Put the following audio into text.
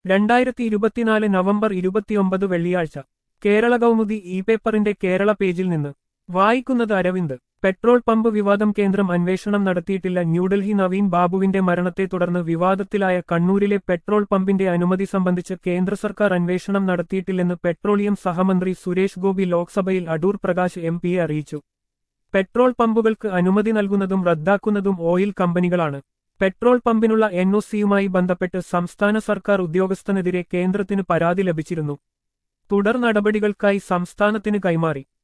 രണ്ടായിരത്തി ഇരുപത്തിനാല് നവംബർ ഇരുപത്തിയൊമ്പത് വെള്ളിയാഴ്ച കേരള കൗമുദി ഇ പേപ്പറിന്റെ കേരള പേജിൽ നിന്ന് വായിക്കുന്നത് അരവിന്ദ് പെട്രോൾ പമ്പ് വിവാദം കേന്ദ്രം അന്വേഷണം നടത്തിയിട്ടില്ല ന്യൂഡൽഹി നവീൻ ബാബുവിന്റെ മരണത്തെ തുടർന്ന് വിവാദത്തിലായ കണ്ണൂരിലെ പെട്രോൾ പമ്പിന്റെ അനുമതി സംബന്ധിച്ച് കേന്ദ്ര സർക്കാർ അന്വേഷണം നടത്തിയിട്ടില്ലെന്ന് പെട്രോളിയം സഹമന്ത്രി സുരേഷ് ഗോപി ലോക്സഭയിൽ അടൂർ പ്രകാശ് എം പിയെ അറിയിച്ചു പെട്രോൾ പമ്പുകൾക്ക് അനുമതി നൽകുന്നതും റദ്ദാക്കുന്നതും ഓയിൽ കമ്പനികളാണ് പെട്രോൾ പമ്പിനുള്ള എൻഒസിയുമായി ബന്ധപ്പെട്ട് സംസ്ഥാന സർക്കാർ ഉദ്യോഗസ്ഥനെതിരെ കേന്ദ്രത്തിന് പരാതി ലഭിച്ചിരുന്നു തുടർ നടപടികൾക്കായി സംസ്ഥാനത്തിന് കൈമാറി